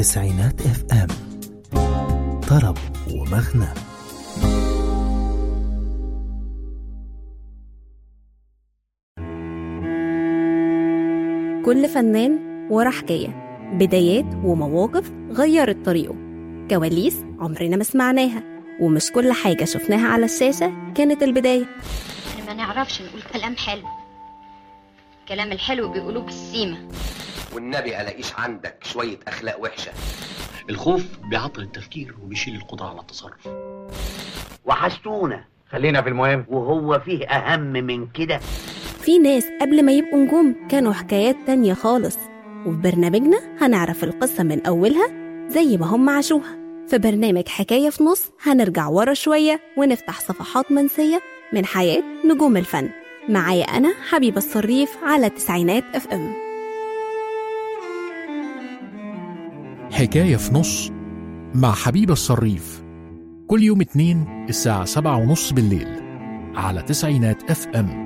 تسعينات اف ام طرب ومغنى كل فنان ورا حكاية بدايات ومواقف غيرت طريقه كواليس عمرنا ما سمعناها ومش كل حاجة شفناها على الشاشة كانت البداية احنا ما نعرفش نقول كلام حلو الكلام الحلو بيقولوه بالسيمة والنبي الاقيش عندك شويه اخلاق وحشه الخوف بيعطل التفكير وبيشيل القدرة على التصرف وحشتونا خلينا في المهم وهو فيه أهم من كده في ناس قبل ما يبقوا نجوم كانوا حكايات تانية خالص وفي برنامجنا هنعرف القصة من أولها زي ما هم عاشوها في برنامج حكاية في نص هنرجع ورا شوية ونفتح صفحات منسية من حياة نجوم الفن معايا أنا حبيبة الصريف على تسعينات اف ام حكاية في نص مع حبيبة الصريف كل يوم اتنين الساعة سبعة ونص بالليل على تسعينات اف ام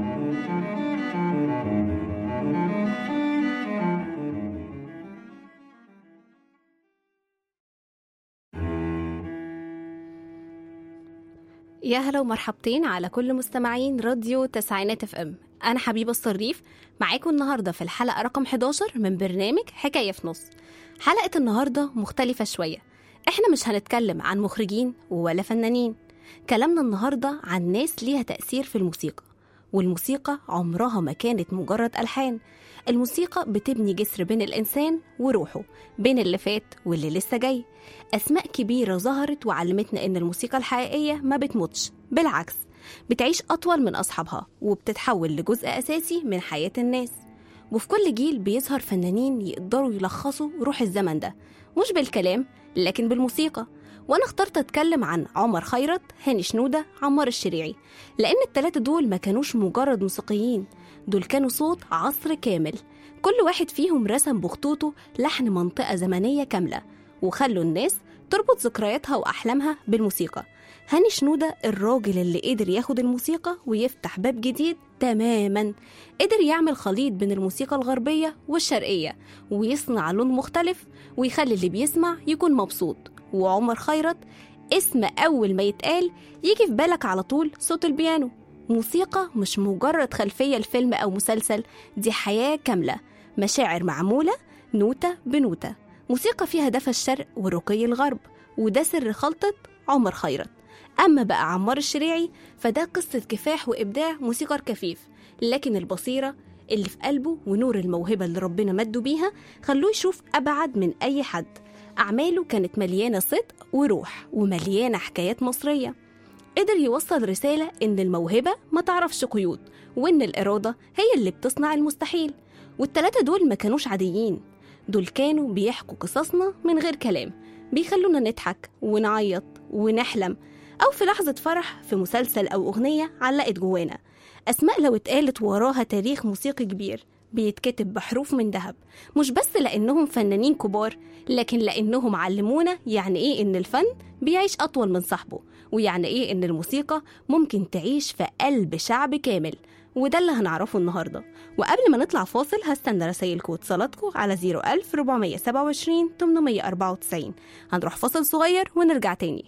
يا هلا ومرحبتين على كل مستمعين راديو تسعينات اف ام انا حبيبه الصريف معاكم النهارده في الحلقه رقم 11 من برنامج حكايه في نص حلقه النهارده مختلفه شويه احنا مش هنتكلم عن مخرجين ولا فنانين كلامنا النهارده عن ناس ليها تاثير في الموسيقى والموسيقى عمرها ما كانت مجرد الحان الموسيقى بتبني جسر بين الانسان وروحه بين اللي فات واللي لسه جاي أسماء كبيرة ظهرت وعلمتنا إن الموسيقى الحقيقية ما بتموتش بالعكس بتعيش أطول من أصحابها وبتتحول لجزء أساسي من حياة الناس وفي كل جيل بيظهر فنانين يقدروا يلخصوا روح الزمن ده مش بالكلام لكن بالموسيقى وأنا اخترت أتكلم عن عمر خيرت هاني شنودة عمار الشريعي لأن التلاتة دول ما كانوش مجرد موسيقيين دول كانوا صوت عصر كامل كل واحد فيهم رسم بخطوطه لحن منطقة زمنية كاملة وخلوا الناس تربط ذكرياتها وأحلامها بالموسيقى هاني شنودة الراجل اللي قدر ياخد الموسيقى ويفتح باب جديد تماما قدر يعمل خليط بين الموسيقى الغربية والشرقية ويصنع لون مختلف ويخلي اللي بيسمع يكون مبسوط وعمر خيرت اسم أول ما يتقال يجي في بالك على طول صوت البيانو موسيقى مش مجرد خلفية لفيلم أو مسلسل دي حياة كاملة مشاعر معمولة نوتة بنوتة موسيقى فيها دفى الشرق ورقي الغرب وده سر خلطة عمر خيرت أما بقى عمار الشريعي فده قصة كفاح وإبداع موسيقار كفيف لكن البصيرة اللي في قلبه ونور الموهبة اللي ربنا مده بيها خلوه يشوف أبعد من أي حد أعماله كانت مليانة صدق وروح ومليانة حكايات مصرية قدر يوصل رسالة إن الموهبة ما تعرفش قيود وإن الإرادة هي اللي بتصنع المستحيل والتلاتة دول ما كانوش عاديين دول كانوا بيحكوا قصصنا من غير كلام بيخلونا نضحك ونعيط ونحلم أو في لحظة فرح في مسلسل أو أغنية علقت جوانا أسماء لو اتقالت وراها تاريخ موسيقي كبير بيتكتب بحروف من ذهب مش بس لأنهم فنانين كبار لكن لأنهم علمونا يعني إيه إن الفن بيعيش أطول من صاحبه ويعني إيه إن الموسيقى ممكن تعيش في قلب شعب كامل وده اللي هنعرفه النهاردة وقبل ما نطلع فاصل هستنى رسايلكم واتصالاتكم على 01427 894 هنروح فاصل صغير ونرجع تاني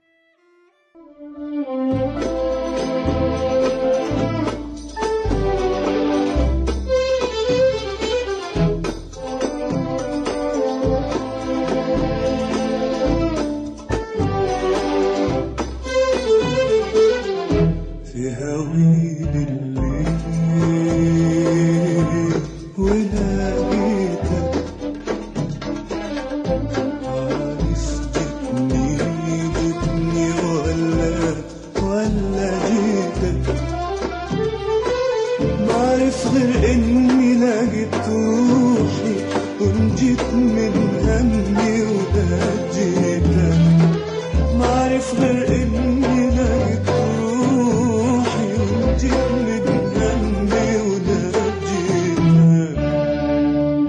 في هويد الليل ولقيتك عارف جتني جتني ولا ولا جيتك معرف غير اني لقيت روحي ونجيت من همي ودجيتك معرف غير اني لقيت روحي ونجيت من همي ودجيتك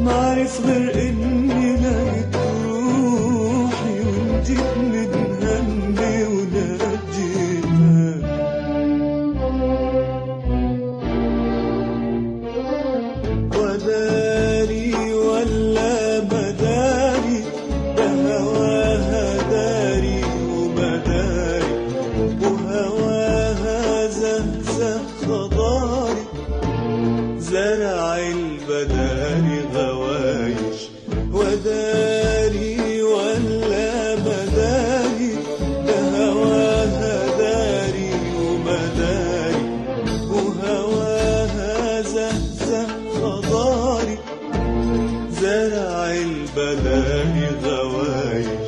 معرف غير اني لقيت روحي ونجيت من همي ونجيتك وداري ولا بداري ده هواها داري ومداري وهواها زهزه خضاري زرع البداري غوايش وداري ولا بداري ده هواها داري ومداري وهواها زهزه خضاري زرع البداري غوايش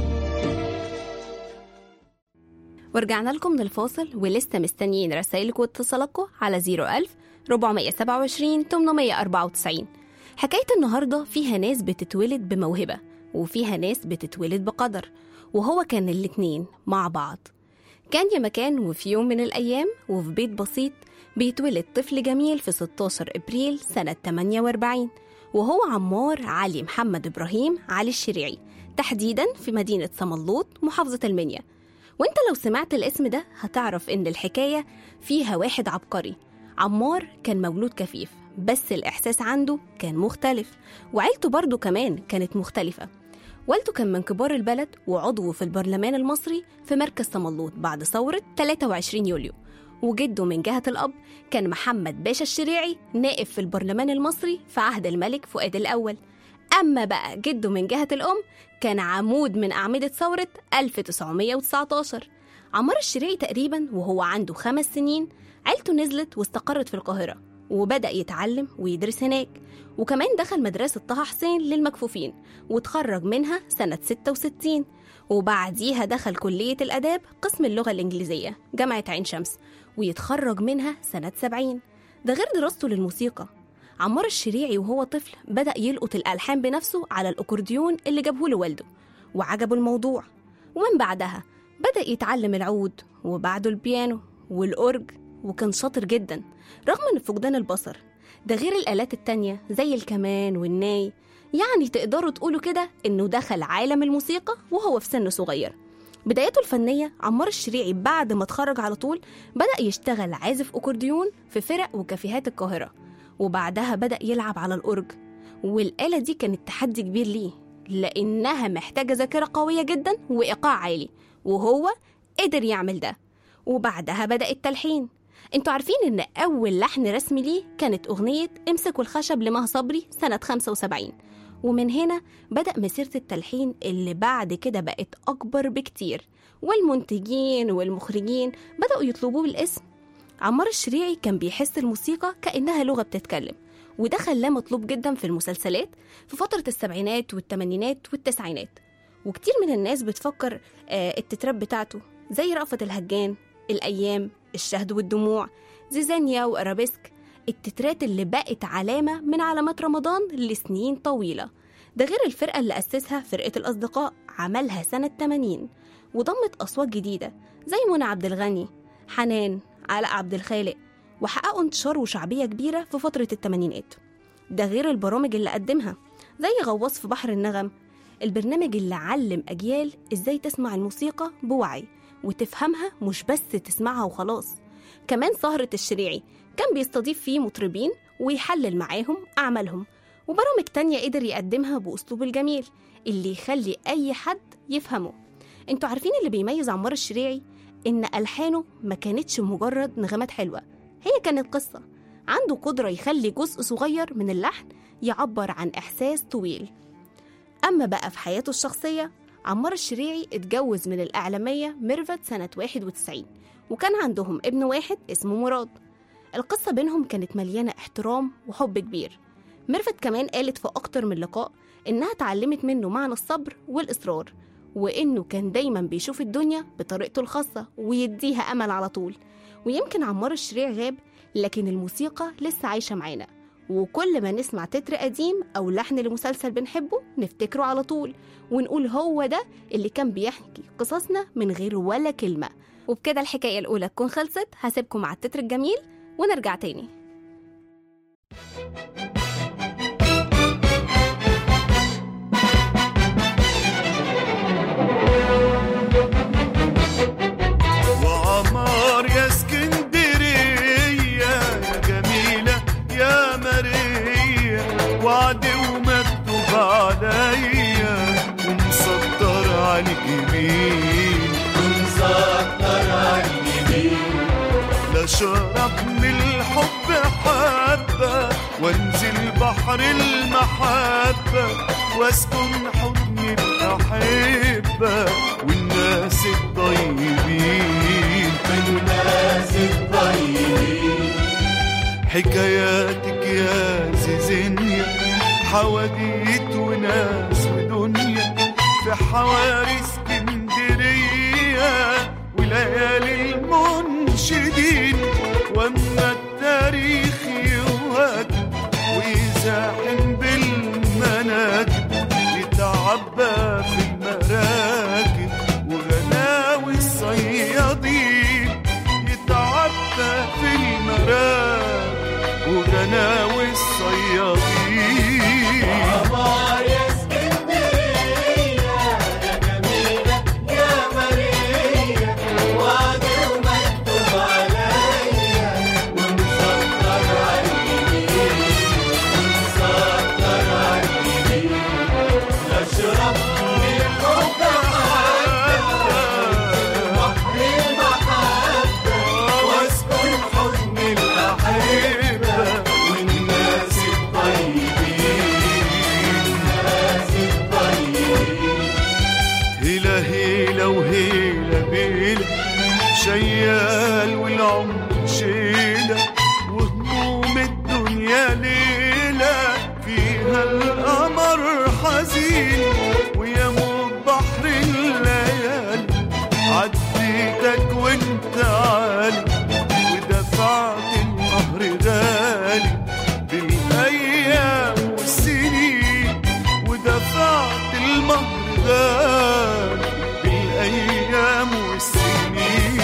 ورجعنا لكم من الفاصل ولسه مستنيين رسائلكم واتصالاتكم على 01000 427 894 حكاية النهاردة فيها ناس بتتولد بموهبة وفيها ناس بتتولد بقدر وهو كان الاتنين مع بعض كان يا مكان وفي يوم من الأيام وفي بيت بسيط بيتولد طفل جميل في 16 إبريل سنة 48 وهو عمار علي محمد إبراهيم علي الشريعي تحديدا في مدينة سملوط محافظة المنيا وانت لو سمعت الاسم ده هتعرف ان الحكاية فيها واحد عبقري عمار كان مولود كفيف بس الإحساس عنده كان مختلف وعيلته برضه كمان كانت مختلفة والده كان من كبار البلد وعضو في البرلمان المصري في مركز سملوط بعد ثورة 23 يوليو وجده من جهة الأب كان محمد باشا الشريعي نائب في البرلمان المصري في عهد الملك فؤاد الأول أما بقى جده من جهة الأم كان عمود من أعمدة ثورة 1919 عمار الشريعي تقريبا وهو عنده خمس سنين عيلته نزلت واستقرت في القاهرة وبدأ يتعلم ويدرس هناك وكمان دخل مدرسة طه حسين للمكفوفين وتخرج منها سنة 66 وبعديها دخل كلية الآداب قسم اللغة الإنجليزية جامعة عين شمس ويتخرج منها سنة 70 ده غير دراسته للموسيقى عمار الشريعي وهو طفل بدأ يلقط الألحان بنفسه على الأكورديون اللي جابه له والده وعجبه الموضوع ومن بعدها بدأ يتعلم العود وبعده البيانو والأورج وكان شاطر جدا رغم من فقدان البصر ده غير الآلات التانية زي الكمان والناي يعني تقدروا تقولوا كده إنه دخل عالم الموسيقى وهو في سن صغير بدايته الفنية عمار الشريعي بعد ما اتخرج على طول بدأ يشتغل عازف أكورديون في فرق وكافيهات القاهرة وبعدها بدأ يلعب على الأورج والآلة دي كانت تحدي كبير ليه لأنها محتاجة ذاكرة قوية جدا وإيقاع عالي وهو قدر يعمل ده وبعدها بدأ التلحين انتوا عارفين ان اول لحن رسمي ليه كانت اغنية امسكوا الخشب لمه صبري سنة 75 ومن هنا بدأ مسيرة التلحين اللي بعد كده بقت أكبر بكتير والمنتجين والمخرجين بدأوا يطلبوه بالاسم عمار الشريعي كان بيحس الموسيقى كأنها لغة بتتكلم وده خلاه مطلوب جدا في المسلسلات في فترة السبعينات والثمانينات والتسعينات وكتير من الناس بتفكر آه التترات بتاعته زي رأفت الهجان الأيام الشهد والدموع زيزانيا وأرابيسك التترات اللي بقت علامة من علامات رمضان لسنين طويلة ده غير الفرقة اللي أسسها فرقة الأصدقاء عملها سنة 80 وضمت أصوات جديدة زي منى عبد الغني حنان علاء عبد الخالق وحققوا انتشار وشعبية كبيرة في فترة التمانينات ده غير البرامج اللي قدمها زي غواص في بحر النغم البرنامج اللي علم أجيال إزاي تسمع الموسيقى بوعي وتفهمها مش بس تسمعها وخلاص كمان سهرة الشريعي كان بيستضيف فيه مطربين ويحلل معاهم أعمالهم وبرامج تانية قدر يقدمها بأسلوب الجميل اللي يخلي أي حد يفهمه انتوا عارفين اللي بيميز عمار الشريعي إن ألحانه ما كانتش مجرد نغمات حلوة هي كانت قصة عنده قدرة يخلي جزء صغير من اللحن يعبر عن إحساس طويل أما بقى في حياته الشخصية عمار الشريعي اتجوز من الإعلامية ميرفت سنة 91 وكان عندهم ابن واحد اسمه مراد القصة بينهم كانت مليانة احترام وحب كبير ميرفت كمان قالت في أكتر من لقاء إنها اتعلمت منه معنى الصبر والإصرار وإنه كان دايما بيشوف الدنيا بطريقته الخاصة ويديها أمل على طول ويمكن عمار الشريع غاب لكن الموسيقى لسه عايشة معانا وكل ما نسمع تتر قديم أو لحن لمسلسل بنحبه نفتكره على طول ونقول هو ده اللي كان بيحكي قصصنا من غير ولا كلمة وبكده الحكاية الأولى تكون خلصت هسيبكم مع التتر الجميل ونرجع تاني وعد ومكتوب عليا ومسطر على الجبين ومسطر على الجبين لا شرب من الحب حبة وانزل بحر المحبة واسكن حضن الأحبة والناس الطيبين والناس الطيبين حكاياتك يا زيزينيا حواديت وناس ودنيا في حواري اسكندرية وليالي المنشدين واما التاريخ يوهد ويزاحم بالمناكب يتعبى في المراكب وغناوي الصيادين يتعبى في المراكب وغناوي الصيادين واسكن حضن الأحبة والناس الطيبين الناس الطيبين هيلا هيلا وهيلا بيلا شيال والعمر شيلة وهموم الدنيا ليلة فيها القمر حزين ويموت بحر الليالي عديتك وانت عالي ودفعت النهر غالي بالايام والسنين ودفعت المهر غالي بالايام والسنين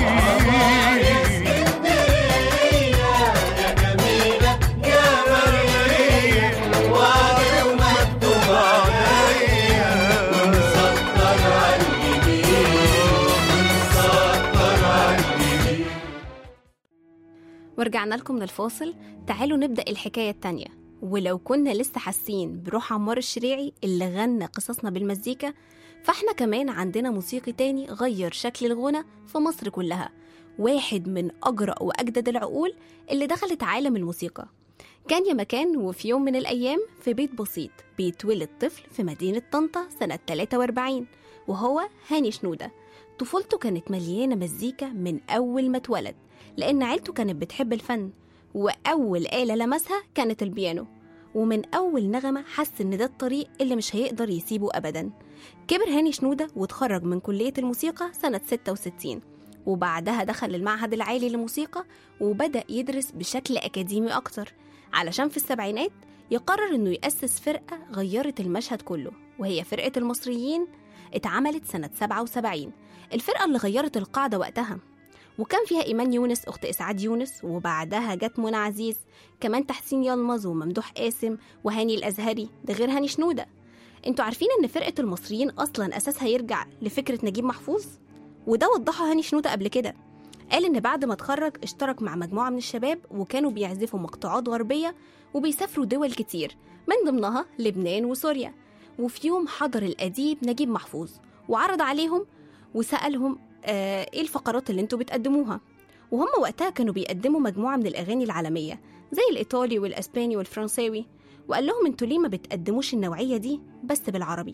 ورجعنا لكم من الفاصل تعالوا نبدأ الحكاية التانية ولو كنا لسه حاسين بروح عمار الشريعي اللي غنى قصصنا بالمزيكا فاحنا كمان عندنا موسيقي تاني غير شكل الغنى في مصر كلها واحد من أجرأ وأجدد العقول اللي دخلت عالم الموسيقى كان يا مكان وفي يوم من الأيام في بيت بسيط بيتولد طفل في مدينة طنطا سنة 43 وهو هاني شنودة طفولته كانت مليانة مزيكا من أول ما اتولد لأن عيلته كانت بتحب الفن وأول آلة لمسها كانت البيانو ومن أول نغمة حس إن ده الطريق اللي مش هيقدر يسيبه أبدا كبر هاني شنودة واتخرج من كلية الموسيقى سنة 66 وبعدها دخل المعهد العالي للموسيقى وبدأ يدرس بشكل أكاديمي أكتر علشان في السبعينات يقرر إنه يأسس فرقة غيرت المشهد كله وهي فرقة المصريين اتعملت سنة 77 الفرقة اللي غيرت القاعدة وقتها وكان فيها إيمان يونس أخت إسعاد يونس وبعدها جت منى عزيز كمان تحسين يلمظ وممدوح قاسم وهاني الأزهري ده غير هاني شنودة انتوا عارفين إن فرقة المصريين أصلا أساسها يرجع لفكرة نجيب محفوظ وده وضحه هاني شنودة قبل كده قال إن بعد ما اتخرج اشترك مع مجموعة من الشباب وكانوا بيعزفوا مقطوعات غربية وبيسافروا دول كتير من ضمنها لبنان وسوريا وفي يوم حضر الأديب نجيب محفوظ وعرض عليهم وسألهم آه إيه الفقرات اللي انتوا بتقدموها وهم وقتها كانوا بيقدموا مجموعة من الأغاني العالمية زي الإيطالي والأسباني والفرنساوي وقال لهم انتوا ليه ما بتقدموش النوعية دي بس بالعربي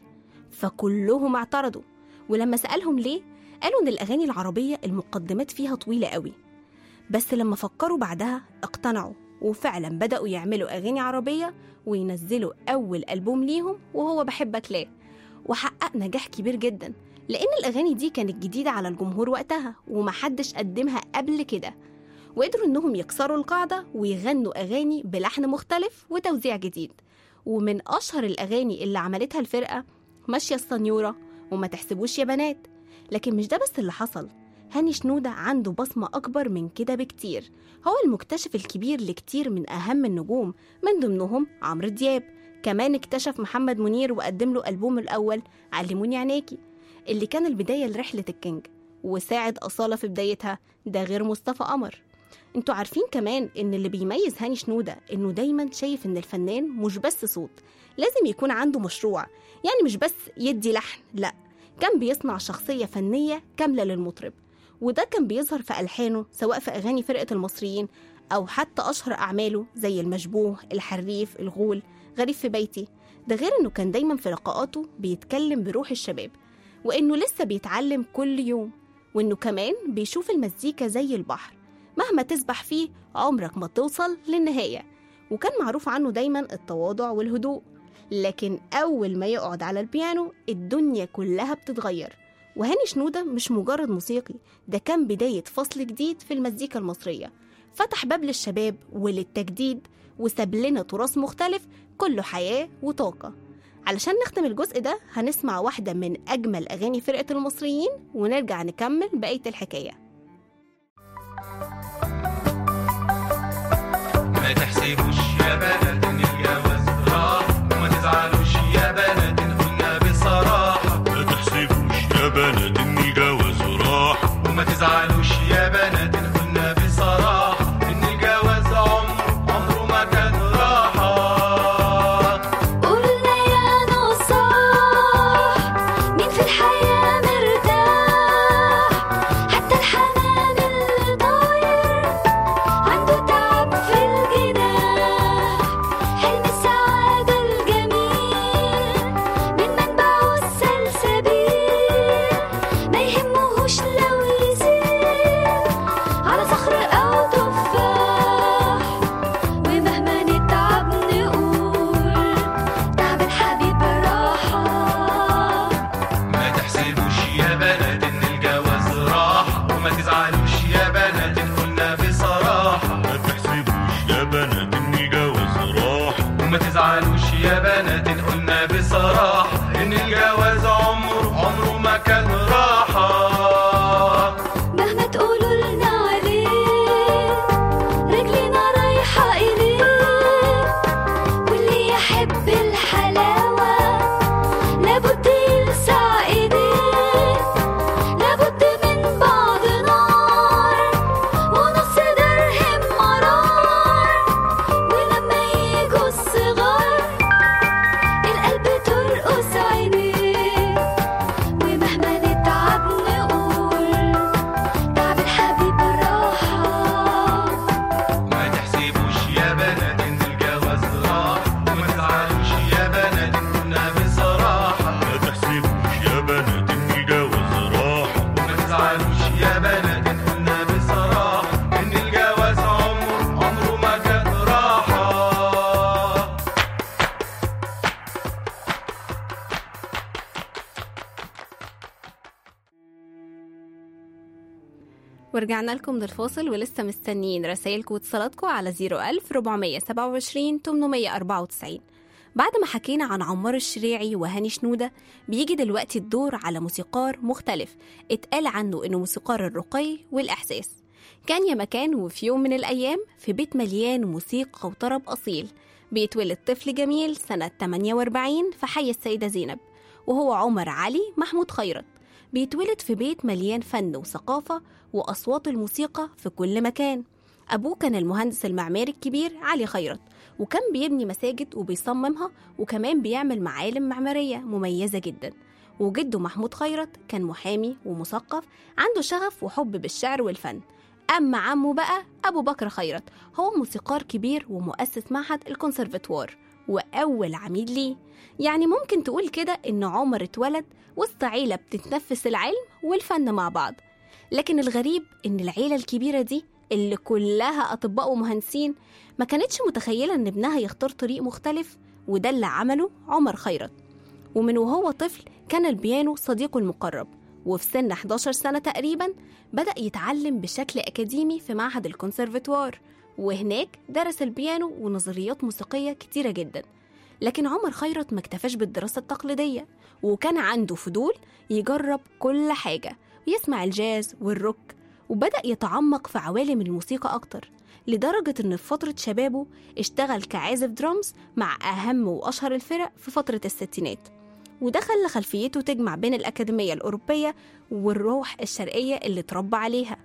فكلهم اعترضوا ولما سألهم ليه قالوا إن الأغاني العربية المقدمات فيها طويلة قوي بس لما فكروا بعدها اقتنعوا وفعلا بدأوا يعملوا أغاني عربية وينزلوا أول ألبوم ليهم وهو بحبك ليه وحقق نجاح كبير جدا لأن الأغاني دي كانت جديدة على الجمهور وقتها ومحدش قدمها قبل كده وقدروا إنهم يكسروا القاعدة ويغنوا أغاني بلحن مختلف وتوزيع جديد ومن أشهر الأغاني اللي عملتها الفرقة ماشية السنيورة وما تحسبوش يا بنات لكن مش ده بس اللي حصل هاني شنودة عنده بصمة أكبر من كده بكتير هو المكتشف الكبير لكتير من أهم النجوم من ضمنهم عمرو دياب كمان اكتشف محمد منير وقدم له ألبومه الأول علموني عينيكي اللي كان البداية لرحلة الكينج وساعد أصالة في بدايتها ده غير مصطفى قمر انتوا عارفين كمان ان اللي بيميز هاني شنودة انه دايما شايف ان الفنان مش بس صوت لازم يكون عنده مشروع يعني مش بس يدي لحن لا كان بيصنع شخصية فنية كاملة للمطرب وده كان بيظهر في ألحانه سواء في أغاني فرقة المصريين أو حتى أشهر أعماله زي المشبوه الحريف الغول غريب في بيتي ده غير إنه كان دايما في لقاءاته بيتكلم بروح الشباب وإنه لسه بيتعلم كل يوم وإنه كمان بيشوف المزيكا زي البحر مهما تسبح فيه عمرك ما توصل للنهاية وكان معروف عنه دايما التواضع والهدوء لكن أول ما يقعد على البيانو الدنيا كلها بتتغير وهاني شنودة مش مجرد موسيقي ده كان بداية فصل جديد في المزيكا المصرية فتح باب للشباب وللتجديد وساب لنا تراث مختلف كله حياة وطاقة علشان نختم الجزء ده هنسمع واحدة من أجمل أغاني فرقة المصريين ونرجع نكمل بقية الحكاية ما تحسبوش يا بنات ان الجواز راح وما تزعلوش يا بنات ان قلنا بصراحة ما تحسبوش يا بنات ان الجواز راح وما تزعلوش يا بنات ان قلنا بصراحة ان الجواز عمره عمره ما كان راحة قولنا يا نصاح مين في الحياة مرتاح حتى الحمام اللي طاير عنده تعب في الجناح حلم السعادة الجميل من منبعه السلسبيل ما يهمهوش لو يسير على صخر أو تفاح ومهما نتعب نقول تعب الحبيب راحة ما تحسبوش يا بنات ان الجواز راح وما تزعلوش يا بنات ان قلنا بصراحة ما تحسبوش يا بنات ان الجواز راح وما تزعلوش يا بنات ان قلنا بصراحة ان الجواز عمره عمره ما كان راحة مهما تقولوا لنا عليه رجلنا رايحة إليه واللي يحب الحلاوة لابد يلسع إيديه لابد من بعض نار ونص درهم مرار ولما يجوا الصغار القلب ترقص عينيه ومهما نتعب نقول تعب الحبيب راحة ما تحسبوش يا بنات ان الجواز راح وما تزعلوش يا بنات ان قلنا بصراحة ما تحسبوش يا بنات ان الجواز راح وما تزعلوش يا بنات ان قلنا بصراحة ان الجواز عمره عمره ما كان راحة ورجعنا لكم من الفاصل ولسه مستنيين رسايلكم واتصالاتكم على 01000 427 894 بعد ما حكينا عن عمار الشريعي وهاني شنودة بيجي دلوقتي الدور على موسيقار مختلف اتقال عنه انه موسيقار الرقي والإحساس كان يا مكان وفي يوم من الأيام في بيت مليان موسيقى وطرب أصيل بيتولد طفل جميل سنة 48 في حي السيدة زينب وهو عمر علي محمود خيرت بيتولد في بيت مليان فن وثقافة وأصوات الموسيقى في كل مكان أبوه كان المهندس المعماري الكبير علي خيرت وكان بيبني مساجد وبيصممها وكمان بيعمل معالم معمارية مميزة جدا وجده محمود خيرت كان محامي ومثقف عنده شغف وحب بالشعر والفن أما عمه بقى أبو بكر خيرت هو موسيقار كبير ومؤسس معهد الكونسرفتوار وأول عميد ليه يعني ممكن تقول كده إن عمر اتولد وسط عيلة بتتنفس العلم والفن مع بعض لكن الغريب إن العيلة الكبيرة دي اللي كلها أطباء ومهندسين ما كانتش متخيلة إن ابنها يختار طريق مختلف وده اللي عمله عمر خيرت ومن وهو طفل كان البيانو صديقه المقرب وفي سن 11 سنة تقريبا بدأ يتعلم بشكل أكاديمي في معهد الكونسرفتوار وهناك درس البيانو ونظريات موسيقية كتيرة جدا لكن عمر خيرت ما اكتفاش بالدراسة التقليدية وكان عنده فضول يجرب كل حاجة ويسمع الجاز والروك وبدأ يتعمق في عوالم الموسيقى أكتر لدرجة إن في فترة شبابه اشتغل كعازف درامز مع أهم وأشهر الفرق في فترة الستينات وده خلى خلفيته تجمع بين الأكاديمية الأوروبية والروح الشرقية اللي اتربى عليها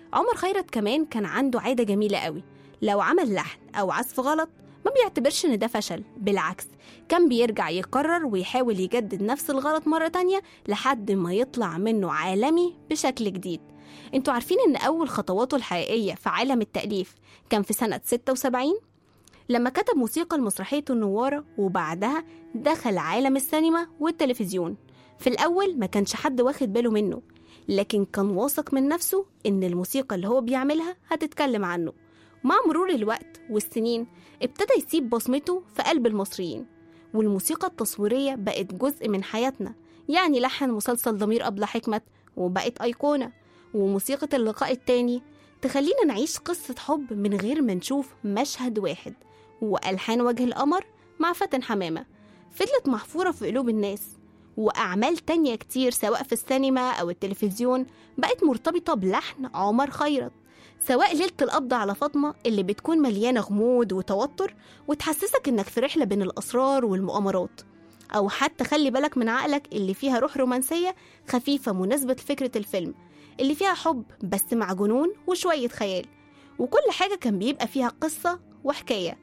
عمر خيرت كمان كان عنده عادة جميلة قوي لو عمل لحن أو عزف غلط ما بيعتبرش إن ده فشل بالعكس كان بيرجع يكرر ويحاول يجدد نفس الغلط مرة تانية لحد ما يطلع منه عالمي بشكل جديد انتوا عارفين إن أول خطواته الحقيقية في عالم التأليف كان في سنة 76 لما كتب موسيقى لمسرحية النوارة وبعدها دخل عالم السينما والتلفزيون في الأول ما كانش حد واخد باله منه لكن كان واثق من نفسه إن الموسيقى اللي هو بيعملها هتتكلم عنه مع مرور الوقت والسنين ابتدى يسيب بصمته في قلب المصريين والموسيقى التصويرية بقت جزء من حياتنا يعني لحن مسلسل ضمير أبلة حكمت وبقت أيقونة وموسيقى اللقاء التاني تخلينا نعيش قصة حب من غير ما نشوف مشهد واحد وألحان وجه القمر مع فاتن حمامة فضلت محفورة في قلوب الناس وأعمال تانية كتير سواء في السينما أو التلفزيون بقت مرتبطة بلحن عمر خيرت سواء ليلة القبض على فاطمة اللي بتكون مليانة غموض وتوتر وتحسسك إنك في رحلة بين الأسرار والمؤامرات أو حتى خلي بالك من عقلك اللي فيها روح رومانسية خفيفة مناسبة لفكرة الفيلم اللي فيها حب بس مع جنون وشوية خيال وكل حاجة كان بيبقى فيها قصة وحكاية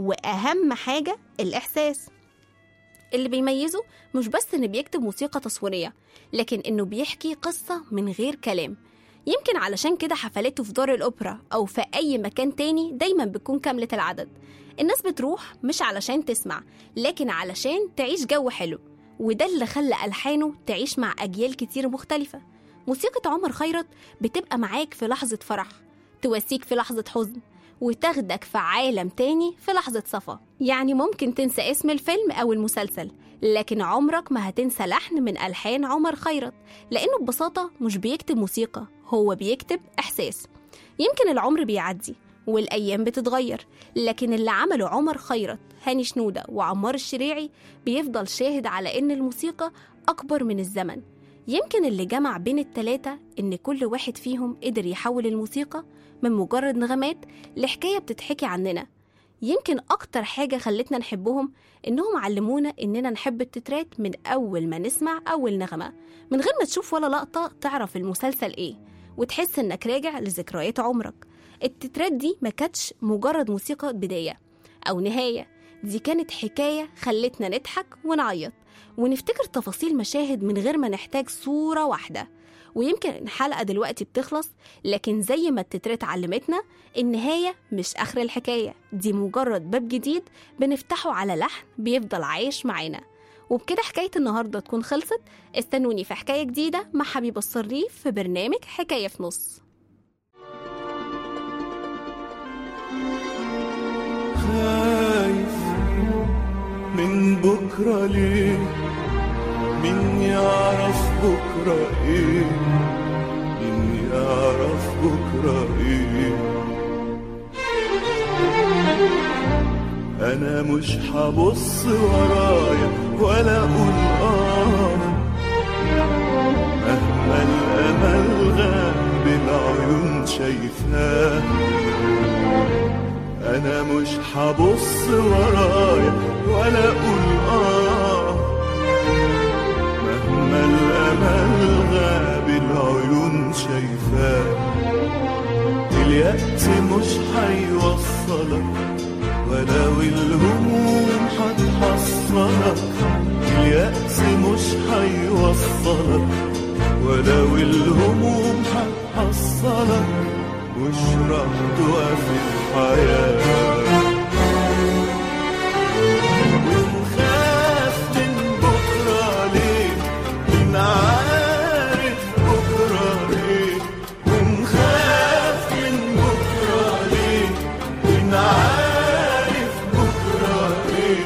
وأهم حاجة الإحساس اللي بيميزه مش بس إنه بيكتب موسيقى تصويرية لكن إنه بيحكي قصة من غير كلام يمكن علشان كده حفلاته في دار الأوبرا أو في أي مكان تاني دايما بتكون كاملة العدد الناس بتروح مش علشان تسمع لكن علشان تعيش جو حلو وده اللي خلى ألحانه تعيش مع أجيال كتير مختلفة موسيقى عمر خيرت بتبقى معاك في لحظة فرح تواسيك في لحظة حزن وتاخدك في عالم تاني في لحظة صفا يعني ممكن تنسى اسم الفيلم أو المسلسل لكن عمرك ما هتنسى لحن من ألحان عمر خيرت لأنه ببساطة مش بيكتب موسيقى هو بيكتب إحساس يمكن العمر بيعدي والأيام بتتغير لكن اللي عمله عمر خيرت هاني شنودة وعمار الشريعي بيفضل شاهد على إن الموسيقى أكبر من الزمن يمكن اللي جمع بين التلاتة إن كل واحد فيهم قدر يحول الموسيقى من مجرد نغمات لحكاية بتتحكي عننا يمكن أكتر حاجة خلتنا نحبهم إنهم علمونا إننا نحب التترات من أول ما نسمع أول نغمة من غير ما تشوف ولا لقطة تعرف المسلسل إيه وتحس إنك راجع لذكريات عمرك التترات دي ما كانتش مجرد موسيقى بداية أو نهاية دي كانت حكاية خلتنا نضحك ونعيط ونفتكر تفاصيل مشاهد من غير ما نحتاج صورة واحدة ويمكن الحلقة دلوقتي بتخلص لكن زي ما التترات علمتنا النهاية مش آخر الحكاية دي مجرد باب جديد بنفتحه على لحن بيفضل عايش معانا وبكده حكاية النهاردة تكون خلصت استنوني في حكاية جديدة مع حبيب الصريف في برنامج حكاية في نص خايف من بكرة ليه مين يعرف بكرة ايه مين يعرف بكرة ايه انا مش هبص ورايا ولا اقول اه مهما الامل غاب العيون شايفاه انا مش هبص ورايا ولا اقول اه مهما الامل غاب العيون شايفاه اليأس مش هيوصلك ولو الهموم هتحصلك اليأس مش هيوصلك ولو الهموم هتحصلك مش راح توقف الحياة ونخاف من بكرة ليه من عارف بكرة ليه ونخاف من بكرة ليه من عارف بكرة ليه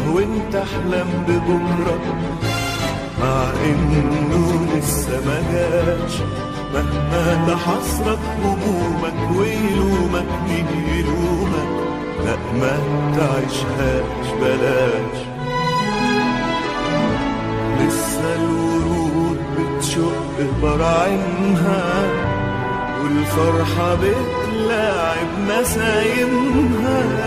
وانت احلم ببكرة مع انه لسه ما جاش مهما تحسرك همومك ويلومك مين يلومك لا ما تعيشهاش بلاش لسه الورود بتشق براعمها والفرحة بتلاعب نسايمها